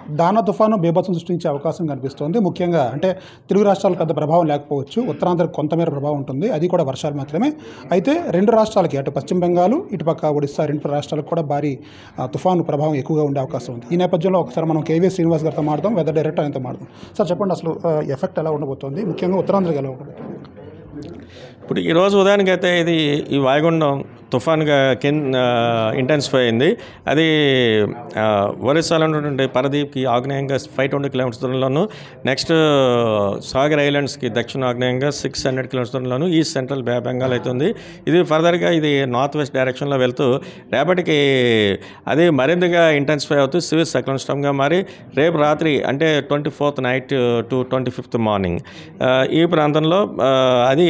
దానా తుఫాను బీభత్సం సృష్టించే అవకాశం కనిపిస్తోంది ముఖ్యంగా అంటే తెలుగు రాష్ట్రాలకు పెద్ద ప్రభావం లేకపోవచ్చు ఉత్తరాంధ్రకు కొంతమేర ప్రభావం ఉంటుంది అది కూడా వర్షాలు మాత్రమే అయితే రెండు రాష్ట్రాలకి అటు పశ్చిమ బెంగాల్ ఇటుపక్క ఒడిశా రెండు రాష్ట్రాలకు కూడా భారీ ఆ, తుఫాను ప్రభావం ఎక్కువగా ఉండే అవకాశం ఉంది ఈ నేపథ్యంలో ఒకసారి మనం కేవీ శ్రీనివాస్ గారితో మాడదాం వెదర్ డైరెక్టర్ ఆయనతో మాడదాం సార్ చెప్పండి అసలు ఆ, ఎఫెక్ట్ ఎలా ఉండబోతోంది ముఖ్యంగా ఉత్తరాంధ్రకి ఎలా ఉండబోతుంది ఇప్పుడు ఈరోజు ఉదయానికి అయితే ఇది ఈ వాయుగుండం తుఫాన్గా కింద ఇంటెన్సిఫై అయింది అది ఆ, ఒరిస్సాలో ఉన్నటువంటి పరదీప్కి ఆగ్నేయంగా ఫైవ్ ట్వంటీ కిలోమీటర్స్ దూరంలోను నెక్స్ట్ సాగర్ ఐలాండ్స్కి దక్షిణ ఆగ్నేయంగా సిక్స్ హండ్రెడ్ కిలోమీటర్స్ దూరంలోను ఈస్ట్ సెంట్రల్ బే బెంగాల్ అవుతుంది ఇది ఫర్దర్గా ఇది నార్త్ వెస్ట్ డైరెక్షన్లో వెళ్తూ రేపటికి అది మరింతగా ఇంటెన్సిఫై అవుతూ సివిల్ సైక్లోన్ స్టమ్గా మారి రేపు రాత్రి అంటే twenty fourth night to twenty fifth morning ఈ ప్రాంతంలో ఆ, అది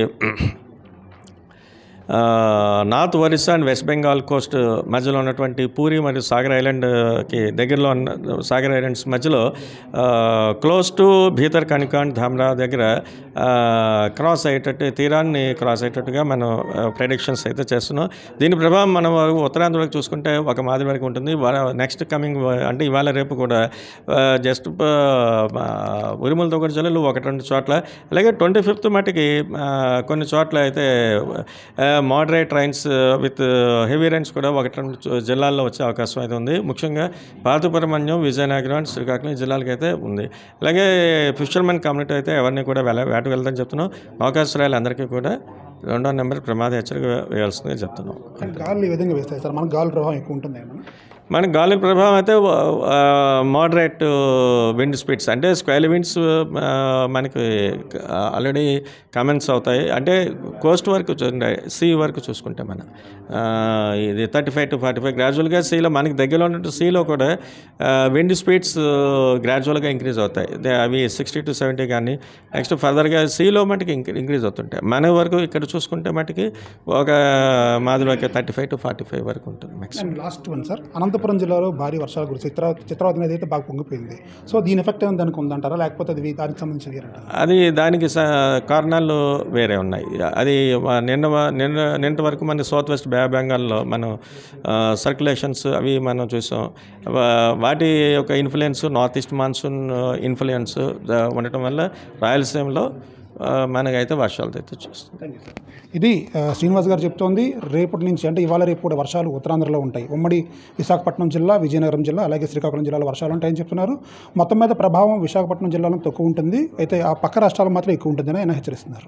ఆ, north Orissa and west Bengal coast మధ్యలో ఉన్నటువంటి పూరి మరియు సాగర్ ఐలాండ్కి దగ్గరలో ఉన్న సాగర్ ఐలాండ్స్ మధ్యలో close to Bhitarkanika Dhamra దగ్గర ఆ, క్రాస్ అయ్యేటట్టు తీరాన్ని క్రాస్ అయ్యేటట్టుగా మనం ప్రెడిక్షన్స్ అయితే చేస్తున్నాం దీని ప్రభావం మనం ఉత్తరాంధ్ర వరకు చూసుకుంటే ఒక మాదిరి వరకు ఉంటుంది నెక్స్ట్ కమింగ్ అంటే ఇవాళ రేపు కూడా జస్ట్ ఉరుములతో కూడా జల్లులు ఒకటి రెండు చోట్ల అలాగే ట్వంటీ ఫిఫ్త్ మటుకి ఆ, కొన్ని చోట్ల అయితే moderate rains with heavy rains కూడా ఒకటి రెండు చో- జిల్లాల్లో వచ్చే అవకాశం అయితే ఉంది ముఖ్యంగా పాతపురమన్యం విజయనగరం అండ్ శ్రీకాకుళం ఈ జిల్లాలకి అయితే ఉంది అలాగే ఫిషర్మెన్ కమ్యూనిటీ అయితే ఎవరిని కూడా వెళ్ళ వేటకు వెళ్తాని చెప్తున్నాం అవకాశాలు అందరికీ కూడా రెండో నెంబర్ ప్రమాద హెచ్చరిక వేయాల్సిందిగా చెప్తున్నాం గాలులు ఈ విధంగా వేస్తాయి సార్ మనకు గాలి ప్రభావం ఎక్కువ ఉంటుంది ఏమన్నా మన గాలి ప్రభావం అయితే మోడరేట్ విండ్ స్పీడ్స్ అంటే స్క్వైల్ విండ్స్ మనకి ఆల్రెడీ కమెంట్స్ అవుతాయి అంటే కోస్ట్ వరకు చూడండి సీ వరకు చూసుకుంటే మనం ఆ, ఇది thirty five to forty five గ్రాడ్యువల్గా సీలో మనకి దగ్గరలో ఉన్న సీలో కూడా విండ్ స్పీడ్స్ గ్రాడ్యువల్గా ఇంక్రీజ్ అవుతాయి దే- అవి సిక్స్టీ టు సెవెంటీ కానీ నెక్స్ట్ ఫర్దర్గా సీలో మటుకు ఇంక్రీజ్ అవుతుంటాయి మన వరకు ఇక్కడ చూసుకుంటే మటుకి ఒక మాదిరిగా thirty five to forty five వరకు ఉంటుంది maximum and last one sir Anantapuram జిల్లాలో భారీ వర్షాలు కురిసి చిత్రావతి చిత్రావతి నది అయితే బాగా పొంగిపోయింది సో దీని ఎఫెక్ట్ ఏమైనా దానికి ఉందంటారా లేకపోతే అది దానికి సంబంధించి వేరంటారా అది దానికి స- కారణాలు వేరే ఉన్నాయి అది వ- నిన్న వ- నిన్న నిన్నటి వరకు మన సౌత్ వెస్ట్ బే బెంగాల్లో మనం సర్క్యులేషన్స్ అవి మనం చూసాం వా- వాటి యొక్క influence north east monsoon influence ఉండటం వల్ల రాయలసీమలో ఆ, మనకైతే వర్షాలు అయితే చూస్తాం థ్యాంక్ యూ సార్ ఇది ఆ, శ్రీనివాస్ గారు చెప్తోంది రేపటి నుంచి అంటే ఇవాళ రేపు కూడా వర్షాలు ఉత్తరాంధ్రలో ఉంటాయి ఉమ్మడి విశాఖపట్నం జిల్లా విజయనగరం జిల్లా అలాగే శ్రీకాకుళం జిల్లాలో వర్షాలు ఉంటాయని చెప్తున్నారు మొత్తం మీద ప్రభావం విశాఖపట్నం జిల్లాలో తక్కువ ఉంటుంది అయితే ఆ పక్క రాష్ట్రాలు మాత్రం ఎక్కువ ఉంటుందని ఆయన హెచ్చరిస్తున్నారు